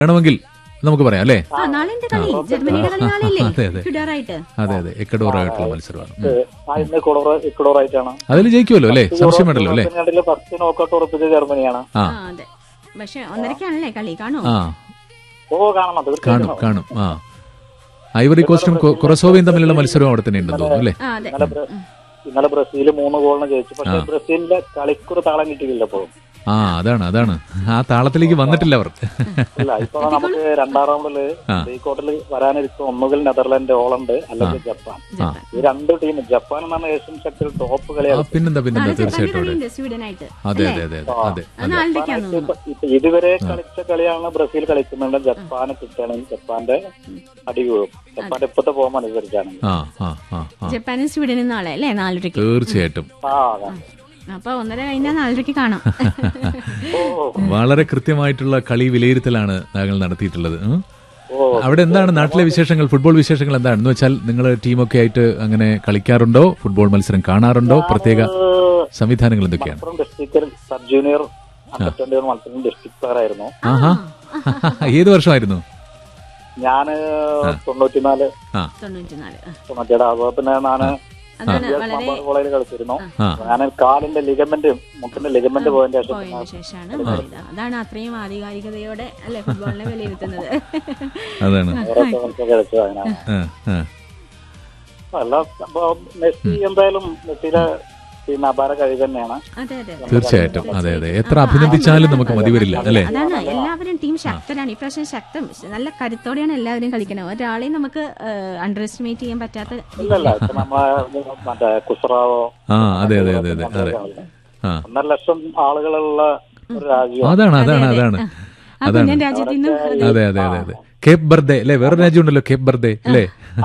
വേണമെങ്കിൽ നമുക്ക് പറയാം അല്ലേ ആ നാളെ എന്റെ കളി ജർമ്മനിയുടെ കളി നാളെയല്ലേ അതെ, അതെ. ക്യുഡറായിട്ട് അതെ അതെ എക്കഡോറായിട്ടുള്ള മത്സരമാണ് ഉം. ആ ഇന്ന് ഇക്വഡോർ ഇക്വഡോർ ആയിട്ടാണ് അതിൽ ജയിക്കുമല്ലോ അല്ലേ സംശയം വേണ്ടല്ലോ അല്ലേ രണ്ടില് ഫസ്റ്റ് നോക്കൗട്ട് ഉറപ്പിച്ച ജർമ്മനിയാണ് ആ ആ അതെ പക്ഷെ ഒന്നരക്കാണല്ലേ കളി കാണോ ആ ഓ കാണണം കാണും തീർച്ചയായിട്ടും കാണും ആ ഐവറി കോസ്റ്റും കൊ- കൊറസോവയും തമ്മിലുള്ള മത്സരവും അവിടെ തന്നെ ഉണ്ടെന്ന് തോന്നുന്നു അല്ലേ ആ അതെ ഇന്നലെ ബ്ര- ഇന്നലെ ബ്രസീൽ മൂന്ന് ഗോളിന് ജയിച്ചു പക്ഷെ ബ്രസീലിന്റെ കളിക്കൊരു താളം കിട്ടിയില്ല ഇപ്പോഴും ആ അതാണ് അതാണ് ആ താളത്തിലേക്ക് വന്നിട്ടില്ല അവർ ഇല്ല ഇപ്പൊ നമുക്ക് രണ്ടാം റൗണ്ടില് പ്രീക്വാർട്ടറിൽ വരാനിരിക്കും ഒന്നുകിൽ നെതർലാൻഡ് ഹോളണ്ട് അല്ലെങ്കിൽ ജപ്പാൻ ജപ്പാൻ ഈ രണ്ട് ടീം ജപ്പാൻ എന്നാണ് ഏഷ്യൻ ശക്തിയിൽ ടോപ്പ് ആ കളിയാണ് പിന്നെന്താ പിന്നെന്താ നാളെ ജപ്പാന്റെ തീർച്ചയായിട്ടും അവിടെ കളിയുണ്ട് സ്വീഡനായിട്ട് അതെ അതെ അതെ അതെ അതെ അത് നാളത്തേക്കാന്ന് തോന്നുന്നു ഇപ്പൊ ഇപ്പൊ ഇതുവരെ കളിച്ച കളിയാണ് ബ്രസീൽ കളിക്കുന്നുണ്ട് ജപ്പാന് കിട്ടുകയാണെങ്കിൽ ജപ്പാന്റെ അടി വീഴും ജപ്പാന്റെ ഇപ്പത്തെ ഫോം അനുസരിച്ചാണ് ആ ആ ആ ആ ജപ്പാനും സ്വീഡനും നാളെ അല്ലേ നാലരയ്ക്ക് തീർച്ചയായിട്ടും ആ അതെ അപ്പൊ ഒന്നര കഴിഞ്ഞാൽ നാലരയ്ക്ക് കാണാം ഓ വളരെ കൃത്യമായിട്ടുള്ള കളി വിലയിരുത്തലാണ് താങ്കൾ നടത്തിയിട്ടുള്ളത് ഉം. ഓ അവിടെ എന്താണ് നാട്ടിലെ വിശേഷങ്ങൾ ഫുട്ബോൾ വിശേഷങ്ങൾ എന്താണ് എന്ന് വെച്ചാൽ നിങ്ങൾ ടീമൊക്കെ ആയിട്ട് അങ്ങനെ കളിക്കാറുണ്ടോ ഫുട്ബോൾ മത്സരം കാണാറുണ്ടോ പ്രത്യേക സംവിധാനങ്ങൾ എന്തൊക്കെയാണ് മലപ്പുറം ഡിസ്ട്രിക്റ്റിൽ sub junior under twenty one മത്സരം ഡിസ്ട്രിക്ട് പ്ലെയർ ആയിരുന്നു ആഹാ ഏത് വർഷമായിരുന്നു ഞാന് തൊണ്ണൂറ്റിനാല് ആ തൊണ്ണൂറ്റിനാല് ആ. തൊണ്ണൂറ്റിയേഴ് അതുപോലെ തന്നെ ഞാന് അതാണ് വളരെ കോളേജിൽ കളിച്ചിരുന്നു ആ. ഞാൻ കാലിന്റെ ലിഗമെന്റ് മുട്ടിന്റെ ലിഗമെന്റ് പോയതിന്റെ ശേഷം പോയതിനു ശേഷമാണ് മാറിയത് അതാണ് അത്രയും ആധികാരികതയോടെ അല്ലെ ഫുട്ബോളിനെ വിലയിരുത്തുന്നത് അതാണ് വേറെ ടീമൊക്കെ കളിച്ചത് അതിനാണ് ആ, ആ. അല്ല അപ്പൊ മെസ്സി എന്തായാലും മെസ്സിയുടെ പിന്നെ അപാര കഴിവ് തന്നെയാണ് അതെ അതെ തീർച്ചയായിട്ടും അതെ അതെ എത്ര അഭിനന്ദിച്ചാലും നമുക്ക് മതി വരില്ല അല്ലേ അതാണ് എല്ലാവരും ടീം ശക്തരാണ് ഇപ്രാവശ്യം ശക്തം നല്ല കരുത്തോടെയാണ് എല്ലാവരും കളിക്കുന്നത് ഒരാളെയും നമുക്ക് അണ്ടർ എസ്റ്റിമേറ്റ് ചെയ്യാൻ പറ്റാത്ത ഇല്ലല്ല ഇപ്പൊ നമ്മളെ മറ്റേ കുസറാവോ ആ അതെ അതെ അതെ അതെ അതെ ആ ഒന്നര ലക്ഷം ആളുകളുള്ള ഒരു രാജ്യം അതാണ് അതാണ് അതാണ് ആ കുഞ്ഞൻ രാജ്യത്തിൽ നിന്നും അത് അതെ അതെ അതെ അതെ കേപ്പ് ബർദേ അല്ലേ വേറെ രാജ്യം ഉണ്ടല്ലോ കേപ്പ് ബർദേ അല്ലേ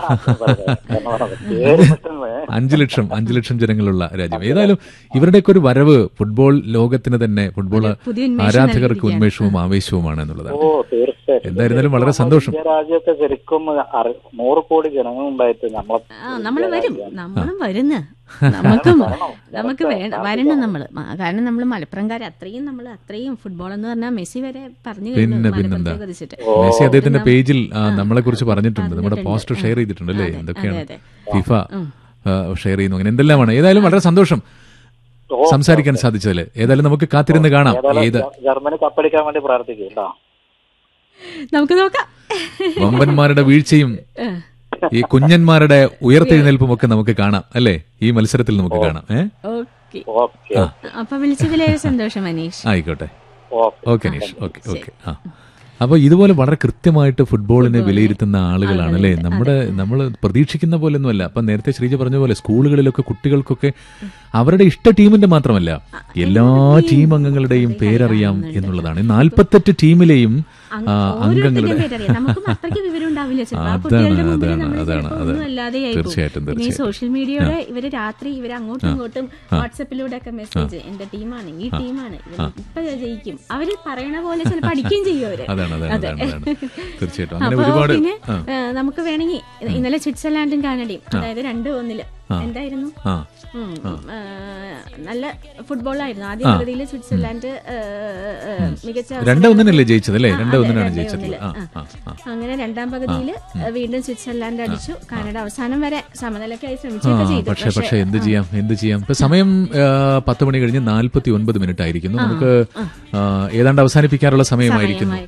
പേര് പെട്ടെന്ന് അഞ്ചു ലക്ഷം അഞ്ചു ലക്ഷം ജനങ്ങളുള്ള രാജ്യം ഏതായാലും ഇവരുടെയൊക്കെ ഒരു വരവ് ഫുട്ബോൾ ലോകത്തിന് തന്നെ ഫുട്ബോൾ പുതിയ ഉന്മേഷം ആരാധകർക്ക് ഉന്മേഷവും ആവേശവുമാണ് എന്നുള്ളതാണ് ഓ തീർച്ചയായിട്ടും എന്തായിരുന്നാലും വളരെ സന്തോഷം ഇന്ത്യ രാജ്യമൊക്കെ ശരിക്കും അറി- നൂറ് കോടി ജനങ്ങളുണ്ടായിട്ട് നമ്മളെ ആ നമ്മൾ വരും നമ്മളും വരുന്ന നമുക്കും നമുക്ക് വേണം വരണം നമ്മള് മ- കാരണം നമ്മൾ മലപ്പുറംകാർ അത്രയും നമ്മൾ അത്രയും ഫുട്ബോൾ എന്ന് പറഞ്ഞാൽ മെസ്സി വരെ പറഞ്ഞു കഴിഞ്ഞു പിന്നെ പിന്നെന്താ മലപ്പുറത്തെ കുറിച്ചിട്ട് മെസ്സി അദ്ദേഹത്തിന്റെ പേജിൽ ആ, നമ്മളെ കുറിച്ച് പറഞ്ഞിട്ടുണ്ട് നമ്മുടെ പോസ്റ്റർ ഷെയർ ചെയ്തിട്ടുണ്ട് അല്ലേ എന്തൊക്കെയാണ് അതെ. ഫിഫ ഷെയർ ചെയ്യുന്നു അങ്ങനെ എന്തെല്ലാമാണ് ഏതായാലും വളരെ സന്തോഷം സംസാരിക്കാൻ സാധിച്ചതിൽ ഏതായാലും നമുക്ക് കാത്തിരുന്ന് കാണാം ഏത് ജ- ജർമ്മനി കപ്പടിക്കാൻ വേണ്ടി പ്രാർത്ഥിക്കും കേട്ടോ നമുക്ക് നോക്കാം വമ്പന്മാരുടെ വീഴ്ചയും ഈ കുഞ്ഞന്മാരുടെ ഉയർത്തെഴുന്നേൽപ്പും ഒക്കെ നമുക്ക് കാണാം അല്ലേ ഈ മത്സരത്തിൽ നമുക്ക് കാണാം ഏ ഓക്കെ ഓക്കെ അപ്പൊ വിളിച്ചതിലേറെ സന്തോഷം മനീഷ് ആയിക്കോട്ടെ ഓക്കെ ഓക്കെ നിഷ് ഓക്കെ ഓക്കെ ആ അപ്പോൾ ഇതുപോലെ വളരെ കൃത്യമായിട്ട് ഫുട്ബോളിനെ വിലയിരുത്തുന്ന ആളുകളാണ് അല്ലേ നമ്മുടെ നമ്മൾ പ്രതീക്ഷിക്കുന്ന പോലൊന്നുമല്ല അപ്പം നേരത്തെ ശ്രീജ പറഞ്ഞ പോലെ സ്കൂളുകളിലൊക്കെ കുട്ടികൾക്കൊക്കെ അവരുടെ ഇഷ്ട ടീമിന്റെ മാത്രമല്ല എല്ലാ ടീം അംഗങ്ങളുടെയും പേരറിയാം എന്നുള്ളതാണ് നാൽപ്പത്തെട്ട് ടീമിലെയും ആ, അംഗങ്ങളുടെ ഓരോരുത്തരുടെയും പേരറിയാം നമുക്കും അത്രയ്ക്ക് വിവരം ഉണ്ടാവില്ല ചിലപ്പോൾ ആ അതാണ്, കുട്ടികളുടെ മുമ്പിൽ അതാണ്, നമ്മൾ അതാണ്, ചിലപ്പോൾ അതാണ്. ഒന്നും അല്ലാതെ ആയിപ്പോകും. തീർച്ചയായിട്ടും, പിന്നെ ഈ തീർച്ചയായിട്ടും. സോഷ്യൽ മീഡിയയുടെ ഇവര് രാത്രി ഇവര് അങ്ങോട്ടും ഇങ്ങോട്ടും വാട്സപ്പിലൂടെ ഒക്കെ മെസ്സേജ് എന്റെ ടീമാണ് ഈ ടീമാണ് ഇവര് ഇപ്പൊ ജയിക്കും അവര് പറയണ പോലെ ചിലപ്പോൾ അടിക്കുകയും ചെയ്യും അവര് അതാണ് അതാണ് അതാണ് അതാണ് തീർച്ചയായിട്ടും അങ്ങനെ അപ്പൊ ഒരുപാട് പിന്നെ ആ ഏ, നമുക്ക് വേണമെങ്കിൽ ഇന്നലെ സ്വിറ്റ്സർലാൻഡും കാനഡയും അതായത് രണ്ട് ഒന്നില് എന്തായിരുന്നു ആ ഉം, ഏ, നല്ല ഫുട്ബോളായിരുന്നു ആദ്യ പകുതിയിൽ സ്വിറ്റ്സർലാൻഡ് ഏ, ഏ, മികച്ച രണ്ട് ഒന്നിനല്ലേ ജയിച്ചത് അല്ലേ ആ, രണ്ട് അതെ, ഒന്നിനാണ് രണ്ടേ ജയിച്ചത് ഒന്നില്. ആ ആ. ആ ആ അങ്ങനെ രണ്ടാം പകുതിയിൽ വീണ്ടും സ്വിറ്റ്സർലാൻഡ് അടിച്ചു കാനഡ അവസാനം വരെ സമനിലക്കായി ആ ശ്രമിച്ചൊക്കെ ചെയ്തു പക്ഷെ പക്ഷെ എന്ത് ചെയ്യാം എന്ത് ചെയ്യാം ഇപ്പൊ സമയം ആ, പത്ത് മണി കഴിഞ്ഞ് നാൽപ്പത്തി ഒൻപത് മിനിറ്റ് ആയിരിക്കുന്നു നമുക്ക് ആ, ഏതാണ്ട് അവസാനിപ്പിക്കാനുള്ള സമയമായിരിക്കുന്നു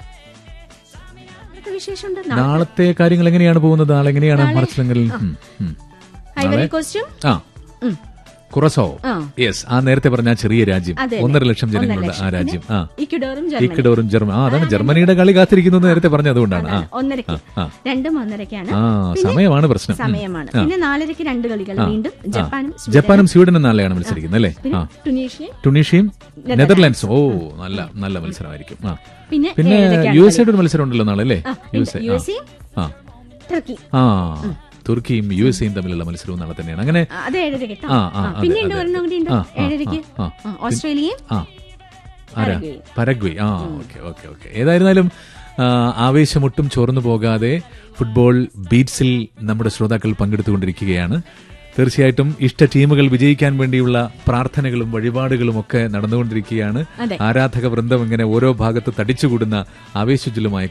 ഇതൊക്കെ വിശേഷമുണ്ട് നാളത്തെ കാര്യങ്ങൾ എങ്ങനെയാണ് പോകുന്നത് നാളെ എങ്ങനെയാണ് മറിച്ചിലെങ്കിൽ ഐവറി കോസ്റ്റും ആ കുറസോ ആ. യെസ് ആ നേരത്തെ പറഞ്ഞ ആ ചെറിയ രാജ്യം അതെ, അതെ. ഒന്നര ലക്ഷം ഒന്നര ജനങ്ങളുടെ ആ ലക്ഷം. രാജ്യം ആ ഇക്വഡോറും ജർമ്മനി ഇക്കഡോറും ജർമ്മനി ആ അതാണ് ജർമ്മനിയുടെ കളി കാത്തിരിക്കുന്നു എന്ന് നേരത്തെ പറഞ്ഞു അതുകൊണ്ടാണ് ആ ഒന്നരക്ക് ആ. രണ്ടും ഒന്നരക്കാണ് ആ സമയമാണ് പ്രശ്നം ഉം. സമയമാണ് പിന്നെ നാലരക്ക് രണ്ട് കളികൾ വീണ്ടും ജപ്പാനും സ്വീഡനും, ജപ്പാനും സ്വീഡനും നാളെയാണ് മത്സരിക്കുന്നത് അല്ലേ പിന്നെ ആ ടുണീഷ്യയും ടുണീഷ്യയും നെതർലാൻഡ്സും ഓ നല്ല നല്ല മത്സരമായിരിക്കും ആ പിന്നെ പിന്നെ ഏഴരയ്ക്കാണ് യു എസ് എയുടെ ഒരു മത്സരം ഉണ്ടല്ലോ നാളെ അല്ലേ U S A U S എയും ആ ടർക്കി ആ തുർക്കിയും യു എസ് എയും തമ്മിലുള്ള മത്സരവും നാളെ തന്നെയാണ് അങ്ങനെ ആ, അത് ഏഴരക്ക് കേട്ടോ ആ, ആ, ആ, അതെ, പിന്നെ ഉണ്ട് അതെ. ഒരെണ്ണം കൂടി ഉണ്ട് ആ, ആ, ഏഴരക്ക് ആ, ആ, ഓസ്ട്രേലിയയും ആ ആരാ പരഗ്വേ. പരഗ്വേ ആ ഓക്കെ ഓക്കെ ഓക്കെ ഏതായിരുന്നാലും ആ, ആവേശമൊട്ടും ചോർന്നു പോകാതെ ഫുട്ബോൾ ബീറ്റ്സിൽ നമ്മുടെ ശ്രോതാക്കൾ പങ്കെടുത്തുകൊണ്ടിരിക്കുകയാണ് തീർച്ചയായിട്ടും ഇഷ്ട ടീമുകൾ വിജയിക്കാൻ വേണ്ടിയുള്ള പ്രാർത്ഥനകളും വഴിപാടുകളും ഒക്കെ നടന്നുകൊണ്ടിരിക്കുകയാണ് അതെ. ആരാധക വൃന്ദം ഇങ്ങനെ ഓരോ ഭാഗത്ത് തടിച്ചുകൂടുന്ന ആവേശജലമായ